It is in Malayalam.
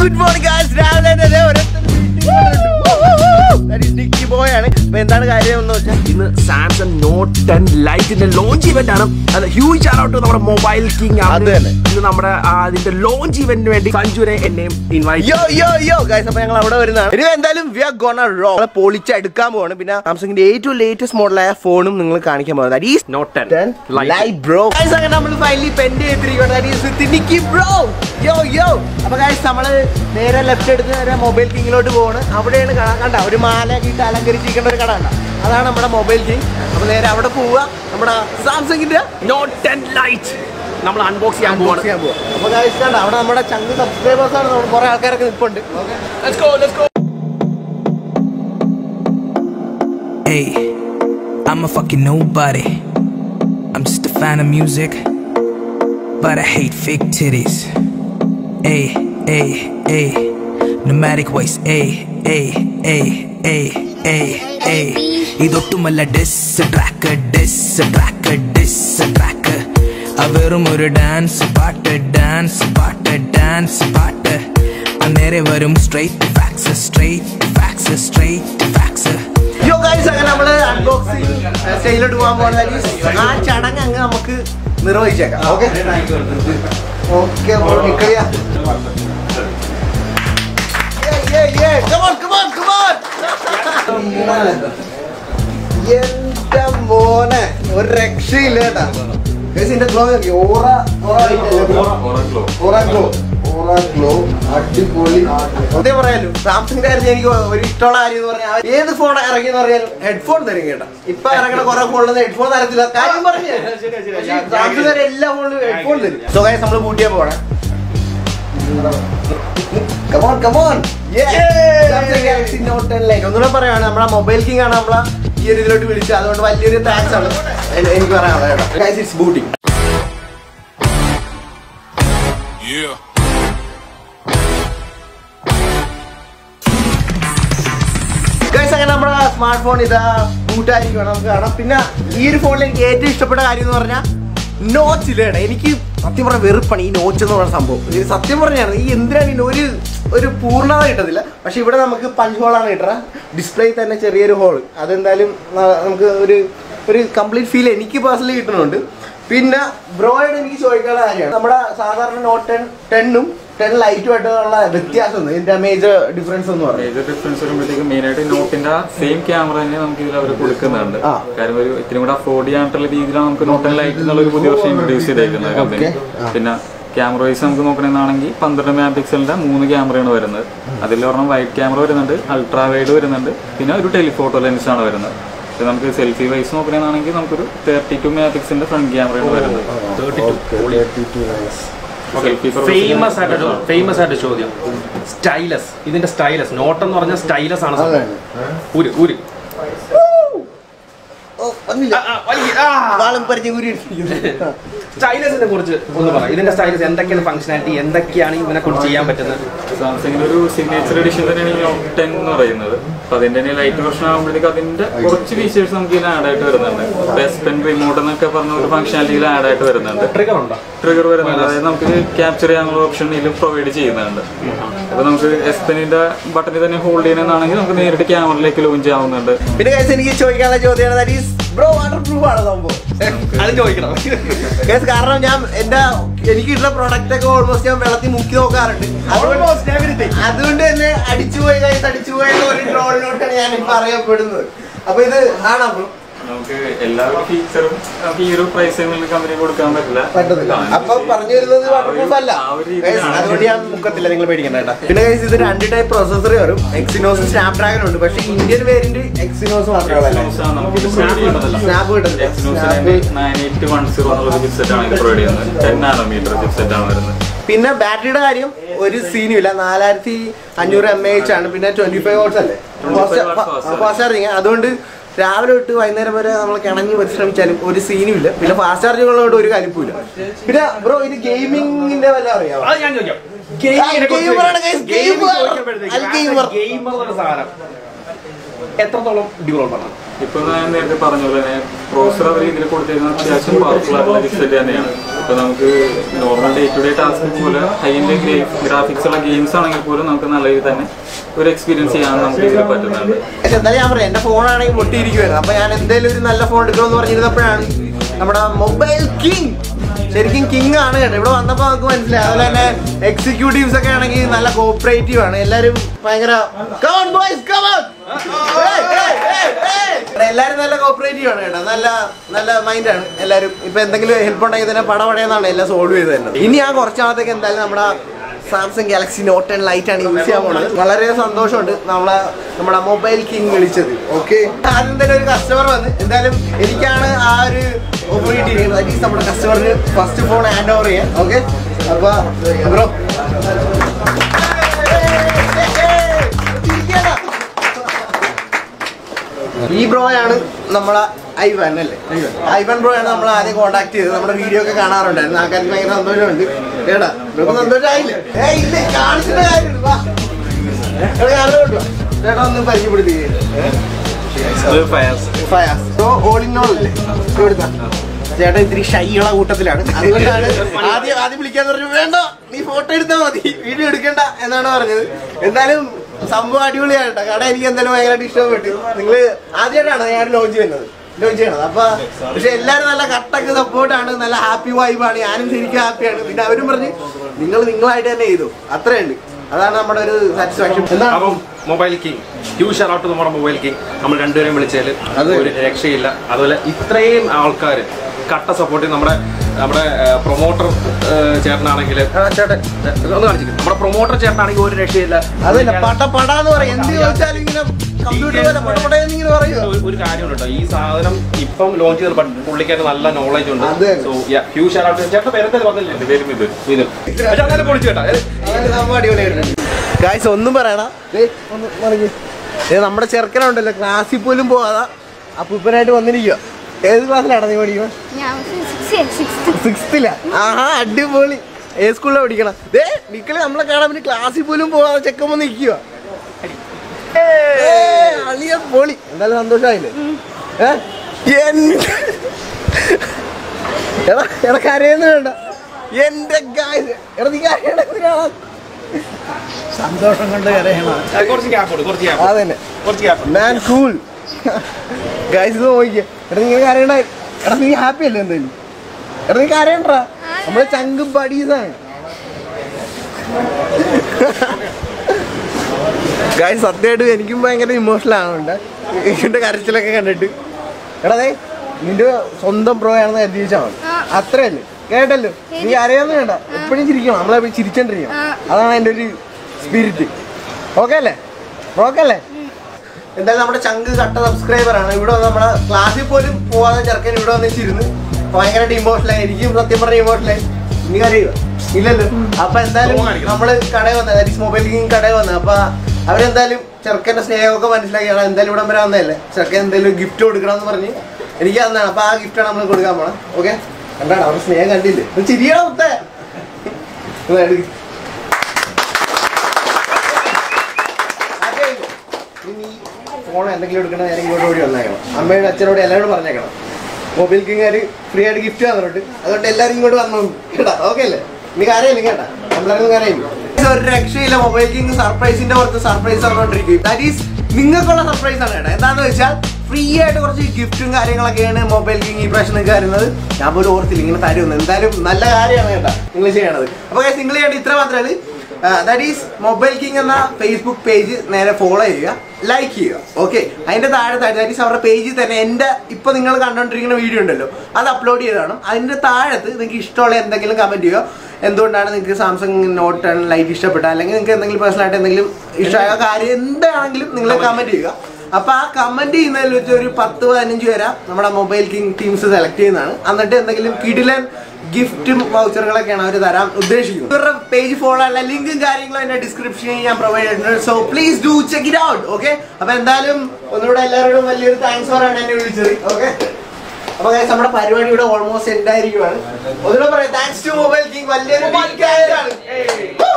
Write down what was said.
ഗുഡ് മോർണിംഗ് ഗായ്സ് രാവിലെ തന്നെ ദേ ഓരോരുത്തർ വീട്ടിൽ വന്നിട്ടുണ്ട്. Woo, woo, woo. That is Nikki boy ആണ് അപ്പൊ എന്താണ് കാര്യം എന്ന് വെച്ചാൽ ഇന്ന് സാംസങ് നോട്ട് ടെൻ ലൈറ്റിന്റെ ലോഞ്ച് ഇവന്റ് ആണ് അത് ഹ്യൂജ് ഔട്ട് നമ്മുടെ മൊബൈൽ കിങ് അത് തന്നെ. ഇന്ന് നമ്മുടെ ആ, അതിന്റെ ലോഞ്ച് ഇവന്റിന് വേണ്ടി സഞ്ജുനെ എന്നെയും ഇൻവൈറ്റ് യോ യോ യോ ഗൈസ് അപ്പൊ ഞങ്ങൾ അവിടെ വരുന്നതാണ് ഇനി എന്തായാലും വി ആർ ഗോണ റോ പൊളിച്ചെടുക്കാൻ പോവാണ് പിന്നെ സാംസങ്ങിന്റെ ഏറ്റവും ലേറ്റസ്റ്റ് മോഡലായ ഫോണും നിങ്ങൾ കാണിക്കാൻ പോകുന്നത് That is note ten 10 light bro guys അങ്ങനെ നമ്മൾ ഫൈനലി പെൻഡ് ചെയ്തിരിക്കുകയാണ് That is with Nikki bro yo yo അപ്പൊ ഗൈസ് നമ്മള് നേരെ ലെഫ്റ്റ് എടുത്ത് നേരെ മൊബൈൽ കിങ്ങിലോട്ട് പോവാണ് അവിടെയാണ് കാണാൻ കണ്ട ഒരു മാലയൊക്കെ ഇട്ട് അലങ്കരിച്ചിരിക്കേണ്ട ഒരു കട കണ്ട അതാണ് നമ്മുടെ മൊബൈൽ കിങ് അപ്പൊ നേരെ അവിടെ പോവുക നമ്മുടെ സാംസങ്ങിന്റെ നോട്ട് ടെൻ ലൈറ്റ് നമ്മൾ അൺബോക്സ് ചെയ്യാൻ unbox പോവാണ് ചെയ്യാൻ പോവാ അപ്പൊ ഗൈസ് കണ്ട അവിടെ നമ്മുടെ ചങ്ക് സബ്സ്ക്രൈബേഴ്സ് ആണ് നമ്മൾ കുറെ ആൾക്കാരൊക്കെ നിൽപ്പുണ്ട് Let's go, let's go. Hey, I'm a fucking nobody. I'm just a fan of music, but I hate fake titties. Hey, hey, hey, pneumatic waist. Hey, hey, hey, hey, hey, hey. ഇതൊട്ടുമല്ല dis track dis track dis track അവരും ഒരു ഡാൻസ് പാട്ട് ഡാൻസ് പാട്ട് ഡാൻസ് പാട്ട് നേരെ വരും straight facts straight facts straight facts yo guys അങ്ങനെ നമ്മള് അൺബോക്സിംഗ് സ്റ്റൈലോട്ട് പോകാൻ പോകുന്നത് ആ ചടങ്ങ് അങ്ങ് നമുക്ക് നിർവഹിച്ചേക്കാം ഓക്കെ ഓക്കെ നിക്കളിയാ എന്റെ മോനെ ഒരു രക്ഷയില്ല കേട്ടാ Guys, ഇതിന്റെ ഗ്ലോ നോക്കി ഓറ ഓറ ഗ്ലോ ഓറ ഗ്ലോ അടിപൊളി അതേ പറയാലോ സാംസങ്ങിന്റെ കാര്യത്തിൽ എനിക്ക് ഒരു ഇഷ്ടമുള്ള കാര്യം എന്ന് പറഞ്ഞാൽ ഏത് ഫോൺ ഇറങ്ങിയെന്ന് പറഞ്ഞാൽ ഹെഡ്ഫോൺ തരും കേട്ടോ ഇപ്പൊ ഇറങ്ങണ കുറെ ഫോണിൽ ഹെഡ്ഫോൺ തരത്തില്ല കാര്യം പറഞ്ഞു സാംസങ് വരെ എല്ലാ ഫോണിലും ഹെഡ്ഫോൺ തരും സോ ഗൈസ് നമ്മൾ കൂട്ടിയാ പോണേ കമോൺ കമോൺ ഒന്നുകൂടെ പറയാണ് നമ്മളെ മൊബൈൽ കിങ് ആണ് നമ്മളെ ഈ ഒരു ഇതിലോട്ട് വിളിച്ചത് അതുകൊണ്ട് വലിയൊരു താങ്ക്സ് ആണ് എ- എനിക്ക് പറയാനുള്ളത് guys it's booting Yeah. Guys അങ്ങനെ നമ്മുടെ സ്മാർട്ട് ഫോൺ ഇതാ ബൂട്ടായിരിക്കും നമുക്ക് കാണാം പിന്നെ ഈ ഒരു ഫോണിൽ എനിക്ക് ഏറ്റവും ഇഷ്ടപ്പെട്ട കാര്യം എന്ന് പറഞ്ഞാൽ നോച്ച് ഇല്ലേടാ എനിക്ക് സത്യം പറഞ്ഞ വെറുപ്പാണ് ഈ നോച്ച് എന്ന് പറയുന്ന സംഭവം ഇത് സത്യം പറഞ്ഞാണ് ഈ എന്തിനാണ് ഈ ഒരു ഒരു പൂർണ്ണത കിട്ടത്തില്ല പക്ഷെ ഇവിടെ നമുക്ക് പഞ്ച് ഹോളാണ് കിട്ടുക ഡിസ്പ്ലേ തന്നെ ചെറിയൊരു ഹോൾ അതെന്തായാലും ന- നമുക്ക് ഒരു ഒരു കംപ്ലീറ്റ് ഫീൽ എനിക്ക് പേഴ്സണലി കിട്ടുന്നുണ്ട് പിന്നെ ബ്രോയോട് എനിക്ക് ചോദിക്കാനുള്ള കാര്യമാണ് നമ്മുടെ സാധാരണ നോട്ട് ടെൻ ടെണ്ണും ടെൻ ലൈറ്റുമായിട്ടുള്ള വ്യത്യാസം ഒന്ന് ഇതിന്റെ മേജർ ഡിഫറൻസ് എന്ന് പറഞ്ഞു മേജർ ഡിഫറൻസ് വരുമ്പോഴത്തേക്ക് മെയിൻ ആയിട്ട് നോട്ടിന്റെ സെയിം ക്യാമറ തന്നെ നമുക്ക് ഇതിൽ അവർ കൊടുക്കുന്നുണ്ട് ആ. കാരണം ഒരു ഇത്തിരി കൂടെ അഫോർഡ് ചെയ്യാനുള്ള രീതിയിലാണ് നമുക്ക് നോട്ടൻ ലൈറ്റ് എന്നുള്ള ഒരു പുതിയ വർഷം ഇൻട്രൊഡ്യൂസ് ചെയ്തേക്കുന്നത് കമ്പനി Okay. ആ. പിന്നെ ക്യാമറ വൈസ് നമുക്ക് നോക്കണമെന്നാണെങ്കിൽ പന്ത്രണ്ട് മെഗാ പിക്സലിന്റെ മൂന്ന് ക്യാമറയാണ് വരുന്നത് അതിൽ ഒരെണ്ണം വൈറ്റ് ക്യാമറ വരുന്നുണ്ട് അൾട്രാ വൈഡ് വരുന്നുണ്ട് പിന്നെ ഒരു ടെലിഫോട്ടോ ലെൻസ് ആണ് വരുന്നത് ഇത് നമുക്ക് സെൽഫി വൈസ് നോക്കണമെന്നാണെങ്കിൽ നമുക്കൊരു തേർട്ടി ടു മെഗാ പിക്സലിന്റെ ഫ്രണ്ട് ക്യാമറയാണ് വരുന്നത് സെൽഫി ഫേമസ് ആയിട്ട് ഫേമസ് ആയിട്ട് ചോദ്യം സ്റ്റൈലസ് ഇതിന്റെ സ്റ്റൈലസ് നോട്ട് എന്ന് പറഞ്ഞാൽ സ്റ്റൈലസ് ആണ് സംഭവം. ഊര് ഊര് ഓ, വന്നില്ല. വാളും പരിചയം കൂടി സ്റ്റൈലസിനെ കുറിച്ച് ഒന്ന് പറ ഇതിന്റെ സ്റ്റൈലസ് എന്തൊക്കെയാണ് ഫംഗ്ഷനാലിറ്റി എന്തൊക്കെയാണ് ഇവനെ കൊണ്ട് ചെയ്യാൻ പറ്റുന്നത് സാംസങ്ങിന്റെ ഒരു സിഗ്നേച്ചർ എഡിഷൻ തന്നെയാണ് ഈ നോട്ട് ടെൻ എന്ന് പറയുന്നത് അപ്പൊ അതിന്റെ തന്നെ ലൈറ്റ് വെർഷൻ ആകുമ്പോഴത്തേക്ക് അതിന്റെ കുറച്ച് ഫീച്ചേഴ്സ് നമുക്ക് ഇതിൽ ആഡ് ആയിട്ട് വരുന്നുണ്ട് ബെസ് പെൻ റിമോട്ട് എന്നൊക്കെ പറഞ്ഞ ഒരു ഫംഗ്ഷനാലിറ്റി ഇതിൽ ആഡ് ആയിട്ട് വരുന്നുണ്ട് ട്രിഗർ ഉണ്ടോ ട്രിഗർ വരുന്നുണ്ട് അതായത് നമുക്ക് ക്യാപ്ചർ ചെയ്യാനുള്ള ഓപ്ഷൻ ഇതിൽ പ്രൊവൈഡ് ചെയ്യുന്നുണ്ട് അപ്പൊ നമുക്ക് എസ് പെനിന്റെ ബട്ടണിൽ തന്നെ ഹോൾഡ് ചെയ്യണമെന്നാണെങ്കിൽ നമുക്ക് നേരിട്ട് ക്യാമറയിലേക്ക് ലോഞ്ച് ആവുന്നുണ്ട് പിന്നെ guys, എനിക്ക് ചോദിക്കാനുള്ള ചോദ്യമാണ് that is, bro waterproof ആണ് സംഭവം അത് ചോദിക്കണം Guys, കാരണം ഞാൻ എന്റെ എനിക്ക് കിട്ടുന്ന പ്രൊഡക്റ്റ് ഒക്കെ ഓൾമോസ്റ്റ് ഞാൻ വെള്ളത്തിൽ മുക്കി നോക്കാറുണ്ട് അതുകൊണ്ട് അതുകൊണ്ട് തന്നെ അടിച്ചുപോയി കൈസ് അടിച്ചുപോയി എന്ന ഒരു ട്രോളിനോട്ടാണ് ഞാൻ ഇപ്പൊ അറിയപ്പെടുന്നത് അപ്പൊ ഇത് ആണോ ബ്രോ നമുക്ക് എല്ലാ ഫീച്ചറും നമുക്ക് ഈ ഒരു പ്രൈസ് കമ്പനി കൊടുക്കാൻ പറ്റില്ല പറ്റത്തില്ല അപ്പൊ പറഞ്ഞു വരുന്നത് വാട്ടർ പ്രൂഫ് അല്ല ആ ഒരു Guys, രീതിയിലാണ്. അതുകൊണ്ട് ഞാൻ മുക്കത്തില്ല നിങ്ങൾ പേടിക്കണ്ട കേട്ടോ പിന്നെ guys, ഇത് രണ്ട് ടൈപ്പ് പ്രോസസർ വരും എക്സിനോസ് സ്നാപ് ഡ്രാഗൺ ഉണ്ട് പക്ഷേ ഇന്ത്യൻ വേരിയന്റ് എക്സിനോസ് മാത്രമല്ല നമുക്ക് പ്രൊവൈഡ് ചെയ്യുന്നതല്ല സ്നാപ്പ് കിട്ടുന്നില്ല എക്സിനോസിന്റെ നയൻ എയ്റ്റ് വൺ സീറോ എന്നുള്ള ചിപ്സെറ്റ് ആണ് പ്രൊവൈഡ് ചെയ്യുന്നത് ടെൻ നാനോമീറ്റർ ചിപ്സെറ്റ് ആണ് വരുന്നത് പിന്നെ ബാറ്ററിയുടെ കാര്യം ഒരു സീനും ഇല്ല നാലായിരത്തി അഞ്ഞൂറ് എം എച്ച് ആണ് പിന്നെ ട്വന്റി ഫൈവ് വാട്ട്സ് അല്ലേ 25 watts fast ഫാസ്റ്റ് ചാർജിങ് അതുകൊണ്ട് രാവിലെ തൊട്ട് വൈകുന്നേരം വരെ നമ്മൾ കിണഞ്ഞ് പരിശ്രമിച്ചാലും ഒരു സീനും ഇല്ല പിന്നെ ഫാസ്റ്റ് ചാർജുകളോട് ഒരു കലിപ്പില്ല പിന്നെ ബ്രോ ഇത് ഗെയിമിങ്ങിന്റെ വല്ല അറിയാമോ അത് ഞാൻ ചോദിക്കാം gamer ആണ് guys, gamer. അത് gamer. ഗെയിമർ എന്നൊരു സാധനം എത്രത്തോളം ഡ്യൂറബിൾ ആണ് ഇപ്പൊ ഞാൻ നേരത്തെ പറഞ്ഞ പോലെ തന്നെ പ്രോസർ അവർ ഇതിൽ കൊടുത്തിരുന്ന അത്യാവശ്യം പവർഫുൾ ആയിട്ടുള്ള ചിപ്സെറ്റ് തന്നെയാണ് ഇപ്പൊ നമുക്ക് normal day to day task പോലെ ഹൈ എൻഡ് ഗ്രാഫിക്സ് ഉള്ള ഗെയിംസ് ആണെങ്കിൽ പോലും നമുക്ക് നല്ല രീതിയിൽ തന്നെ ഒരു എക്സ്പീരിയൻസ് ചെയ്യാൻ നമുക്ക് ഇതിൽ പറ്റുന്നുണ്ട് പക്ഷെ എന്തായാലും ഞാൻ പറയാം എന്റെ ഫോണാണെങ്കിൽ പൊട്ടിയിരിക്കുവായിരുന്നു അപ്പൊ ഞാൻ എന്തെങ്കിലും ഒരു നല്ല ഫോൺ എടുക്കണമെന്ന് പറഞ്ഞിരുന്നപ്പോഴാണ് നമ്മുടെ മൊബൈൽ കിങ് ശരിക്കും കിങ് ആണ് കേട്ടോ ഇവിടെ വന്നപ്പോൾ നമുക്ക് മനസ്സിലായി അതുപോലെ തന്നെ എക്സിക്യൂട്ടീവ്സ് ഒക്കെ ആണെങ്കിൽ നല്ല കോപ്പറേറ്റീവ് ആണ് എല്ലാവരും ഭയങ്കര Come on, boys, come on. Hey, hey, hey, hey. ഇവിടെ എല്ലാവരും നല്ല കോപ്പറേറ്റീവ് ആണ് കേട്ടോ നല്ല നല്ല മൈൻഡാണ് എല്ലാവരും ഇപ്പൊ എന്തെങ്കിലും ഹെൽപ്പ് ഉണ്ടെങ്കിൽ തന്നെ പടപടയെന്നാണ് എല്ലാം സോൾവ് ചെയ്ത് തന്നെ ഇനി ഞാൻ കുറച്ച് നാളത്തേക്ക് എന്തായാലും നമ്മുടെ Samsung Galaxy note ten light ആണ് യൂസ് ചെയ്യാൻ പോകുന്നത് വളരെ സന്തോഷമുണ്ട് നമ്മളെ നമ്മുടെ മൊബൈൽ കിങ് വിളിച്ചത് ഓക്കെ ആദ്യം തന്നെ ഒരു കസ്റ്റമർ വന്ന് എന്തായാലും എനിക്കാണ് ആ ഒരു ഓപ്പറേറ്റ് ചെയ്യുന്നത് ദാറ്റ് ഈസ് നമ്മുടെ കസ്റ്റമറിന് ഫസ്റ്റ് ഫോൺ ഹാൻഡ് ഓവർ ചെയ്യാം ഓക്കെ അപ്പൊ ബ്രോ ഈ ബ്രോ ആണ് നമ്മളെ ഐവൻ അല്ലേ ഐവൻ ബ്രോ ആണ് നമ്മൾ ആദ്യം കോണ്ടാക്ട് ചെയ്തത് നമ്മുടെ വീഡിയോ ഒക്കെ കാണാറുണ്ടായിരുന്നു ആൾക്കാർക്ക് ഭയങ്കര സന്തോഷമുണ്ട് കേടാ ബ്രോ സന്തോഷമായില്ലേ ഏയ് ഇല്ല കാണിച്ചിട്ട് കാര്യമില്ല വാ. എടാ, ഞാൻ അങ്ങോട്ട് വാ. ചേട്ടാ ഒന്ന് പരിചയപ്പെടുത്തി Fayaz so all in all അല്ലേ ഇവിടുത്തെ ചേട്ടൻ ഇത്തിരി ഷൈയുള്ള കൂട്ടത്തിലാണ് അതുകൊണ്ടാണ് ആദ്യം ആദ്യം വിളിക്കാന്ന് പറഞ്ഞു വേണ്ട നീ ഫോട്ടോ എടുത്താൽ മതി വീഡിയോ എടുക്കണ്ട എന്നാണ് പറഞ്ഞത് എന്തായാലും സംഭവം അടിപൊളിയാണ് കേട്ടോ കട എനിക്ക് എന്തായാലും ഭയങ്കരമായിട്ട് ഇഷ്ടപ്പെട്ടു നിങ്ങൾ ആദ്യമായിട്ടാണ് ഞാൻ ലോഞ്ച് ചെയ്യുന്നത് ലോഞ്ച് ചെയ്യണത് അപ്പൊ പക്ഷെ എല്ലാവരും നല്ല കട്ടക്ക് സപ്പോർട്ടാണ് നല്ല ഹാപ്പി വൈബാണ് ഞാനും ശരിക്കും ഹാപ്പിയാണ് പിന്നെ അവരും പറഞ്ഞ് നിങ്ങൾ നിങ്ങളായിട്ട് തന്നെ ചെയ്തു അത്രയുണ്ട് അതാണ് നമ്മുടെ ഒരു സാറ്റിസ്ഫാക്ഷൻ എന്താണ് അപ്പം മൊബൈൽ കിങ് ഹ്യൂജ് ഷറൗട്ട് നമ്മുടെ മൊബൈൽ കിങ് നമ്മൾ രണ്ടുപേരും വിളിച്ചതിൽ അതെ. ഒരു രക്ഷയില്ല അതുപോലെ ഇത്രയും ആൾക്കാർ കട്ട സപ്പോർട്ട് നമ്മുടെ നമ്മുടെ പ്രൊമോട്ടർ ചേട്ടനാണെങ്കിൽ ചേട്ടൻ ഒന്ന് കാണിച്ചിട്ട് നമ്മുടെ പ്രൊമോട്ടർ ചേട്ടനാണെങ്കിൽ ഒരു രക്ഷയില്ല അതല്ല പട പടാന്ന് പറയും എന്ത് ചോദിച്ചാലും ഇങ്ങനെ കമ്പ്യൂട്ടർ പോലെ പടപടയെന്ന് ഇങ്ങനെ പറയുക ഒരു- ഒരു കാര്യമുണ്ട് കേട്ടോ ഈ സാധനം ഇപ്പം ലോഞ്ച് ചെയ്ത പുള്ളിക്കാരന് നല്ല നോളജ് ഉണ്ട് അതെ. സോ ഹ്യൂജ് ഷറൗട്ട് ചേട്ടൻ പേരെന്തായാലും പറഞ്ഞില്ലേ എന്റെ പേരും ഇത് ഇത് പക്ഷെ അതെല്ലാം പൊളിച്ചു കേട്ടോ ഗായ്സ് ഒന്നും പറയണ ദേ, ഒന്ന് മറിഞ്ഞ്. ദേ, നമ്മുടെ ചെറുക്കനുണ്ടല്ലോ ക്ലാസ്സിൽ പോലും പോവാതെ അപ്പൂപ്പനായിട്ട് വന്നിരിക്കുക ഏത് ക്ലാസ്സിലാണ് നീ പഠിക്കുക ഞാൻ സിക്സ്ത് സിക്സ്ത്തിലാ ആഹാ അടിപൊളി ഏത് സ്കൂളിലാണ് പഠിക്കണം ദേ നിക്കള് നമ്മളെ കാണാൻ വേണ്ടി ക്ലാസ്സിൽ പോലും പോവാതെ ചെക്കൻ വന്ന് നിൽക്കുക അളിയ പൊളി എന്തായാലും സന്തോഷമായില്ലേ ഏ? എൻ- എടാ എടാ കരയുന്ന വേണ്ട എന്റെ ഗായ്സ് എടാ നീ കരയണ എന്തിനാണ്? സന്തോഷം കൊണ്ട് കരയണം കുറച്ച് ഗ്യാപ്പ് ഉണ്ട് കുറച്ച് ഗ്യാപ്പ് അതന്നെ കുറച്ച് ഗ്യാപ്പ് മാൻ കൂൾ ഗൈസ് ഇത് നോക്കിയ എടാ നീ ഇങ്ങനെ കരയണ്ട എടാ നീ ഹാപ്പി അല്ലേ എന്തായാലും എടാ നീ കരയണ്ട നമ്മളെ ചങ്ക് ബഡീസാണ് ഗൈസ് സത്യമായിട്ട് എനിക്കും ഭയങ്കര ഇമോഷണൽ ആവുന്നുണ്ട് ഇതിന്റെ കരച്ചിലൊക്കെ കണ്ടിട്ട് എടാ ദേ നിന്റെ സ്വന്തം പ്രോ ആണെന്ന് കരുതി വെച്ചാൽ മതി അത്രയല്ലേ കേട്ടല്ലോ നീ അറിയാന്ന് വേണ്ട എപ്പോഴും ചിരിക്കണം നമ്മളെ എപ്പോഴും ചിരിച്ചോണ്ടിരിക്കണം അതാണ് എൻ്റെ ഒരു സ്പിരിറ്റ് ഓക്കെ അല്ലേ ഓക്കെ അല്ലേ എന്തായാലും നമ്മുടെ ചങ്ക് കട്ട സബ്സ്ക്രൈബർ ആണ് ഇവിടെ വന്ന് നമ്മളെ ക്ലാസ്സിൽ പോലും പോവാതെ ചെറുക്കൻ ഇവിടെ വന്നിച്ചിരുന്ന് ഭയങ്കരമായിട്ട് ഇമോഷണലായി എനിക്കും സത്യം പറഞ്ഞ ഇമോഷണലായി നീ അറിയുക ഇല്ലല്ലോ അപ്പൊ എന്തായാലും നമ്മള് കടയിൽ വന്നത് ദാറ്റ് മൊബൈൽ ഗെയിം കടയിൽ വന്നത് അപ്പൊ അവരെന്തായാലും ചെറുക്കന്റെ സ്നേഹമൊക്കെ മനസ്സിലാക്കിയാണ് എന്തായാലും ഇവിടെ വരെ വന്നതല്ലേ ചെറുക്കൻ എന്തെങ്കിലും ഗിഫ്റ്റ് കൊടുക്കണം എന്ന് പറഞ്ഞ് എനിക്ക് തന്നാണ് അപ്പൊ ആ ഗിഫ്റ്റാണ് നമ്മൾ കൊടുക്കാൻ പോണം ഓക്കെ കണ്ടാണ് അവരുടെ സ്നേഹം കണ്ടില്ലേ ഇത് ചിരിയണം മുത്തേ ഇത് എടുക്ക്. അതെ. ഇനി ഫോൺ എന്തെങ്കിലും എടുക്കണ നേരം ഇങ്ങോട്ട് ഓടി വന്നേക്കണം അമ്മയോട് അച്ഛനോട് എല്ലാവരോടും പറഞ്ഞേക്കണം മൊബൈൽ കിങ്ങാര് ഫ്രീ ആയിട്ട് ഗിഫ്റ്റ് തന്നിട്ടുണ്ട് അതുകൊണ്ട് എല്ലാവരും ഇങ്ങോട്ട് വന്നു കേട്ടാ ഓക്കെ അല്ലേ നീ കരയില്ല കേട്ടാ നമ്മളൊന്നും കരയില്ല ഒരു രക്ഷയില്ല മൊബൈൽ കിങ് സർപ്രൈസിന്റെ പുറത്ത് സർപ്രൈസ് പറഞ്ഞോണ്ടിരിക്കും ദാറ്റ് ഈസ് നിങ്ങൾക്കുള്ള സർപ്രൈസ് ആണ് കേട്ടോ എന്താണെന്ന് വെച്ചാൽ ഫ്രീ ആയിട്ട് കുറച്ച് ഗിഫ്റ്റും കാര്യങ്ങളൊക്കെയാണ് മൊബൈൽ കിങ് ഈ പ്രാവശ്യം നിങ്ങൾക്ക് തരുന്നത് ഞാൻ പോലും ഓർത്തില്ല ഇങ്ങനെ തരുമെന്ന് എന്തായാലും നല്ല കാര്യമാണ് കേട്ടോ നിങ്ങൾ ചെയ്യണത് അപ്പോൾ നിങ്ങൾ ചെയ്യേണ്ടത് ഇത്ര മാത്രമേ ദാറ്റ് ഈസ് മൊബൈൽ കിങ് എന്ന ഫേസ്ബുക്ക് പേജ് നേരെ ഫോളോ ചെയ്യുക ലൈക്ക് ചെയ്യുക ഓക്കെ അതിന്റെ താഴെ താഴെ ദാറ്റ് ഈസ് അവരുടെ പേജിൽ തന്നെ എൻ്റെ ഇപ്പൊ നിങ്ങൾ കണ്ടുകൊണ്ടിരിക്കുന്ന വീഡിയോ ഉണ്ടല്ലോ അത് അപ്ലോഡ് ചെയ്തതാണ് അതിന്റെ താഴത്ത് നിങ്ങൾക്ക് ഇഷ്ടമുള്ള എന്തെങ്കിലും കമന്റ് ചെയ്യുക എന്തുകൊണ്ടാണ് നിങ്ങൾക്ക് സാംസങ് നോട്ട് ടെൻ ലൈറ്റ് ഇഷ്ടപ്പെട്ട അല്ലെങ്കിൽ നിങ്ങൾക്ക് എന്തെങ്കിലും പേഴ്സണൽ ആയിട്ട് എന്തെങ്കിലും ഇഷ്ടമായ കാര്യം എന്താണെങ്കിലും നിങ്ങൾ കമന്റ് ചെയ്യുക അപ്പൊ ആ കമന്റ് ചെയ്യുന്നതിൽ വെച്ച് ഒരു പത്ത് പതിനഞ്ച് പേരാ നമ്മുടെ മൊബൈൽ കിങ് ടീംസ് സെലക്ട് ചെയ്യുന്നതാണ് എന്നിട്ട് എന്തെങ്കിലും കിടിലൻ ഗിഫ്റ്റും വൗച്ചറുകളൊക്കെയാണ് അവർ തരാൻ ഉദ്ദേശിക്കുന്നത് ഇവരുടെ പേജ് ഫോളോ അല്ല ലിങ്കും കാര്യങ്ങളും എന്റെ ഡിസ്ക്രിപ്ഷനിൽ ഞാൻ പ്രൊവൈഡ് ചെയ്തിട്ടുണ്ട് so please do check it out okay അപ്പൊ എന്തായാലും ഒന്നുകൂടെ എല്ലാവരോടും വലിയൊരു താങ്ക്സ് പറയാൻ എന്നെ വിളിച്ചത് ഓക്കെ അപ്പൊ guys, നമ്മുടെ പരിപാടി ഇവിടെ ഓൾമോസ്റ്റ് എൻഡ് ആയിരിക്കുവാണ് ഒന്നുകൂടെ പറയാം താങ്ക്സ് ടു മൊബൈൽ കിങ് വലിയൊരു big cash ആണ്.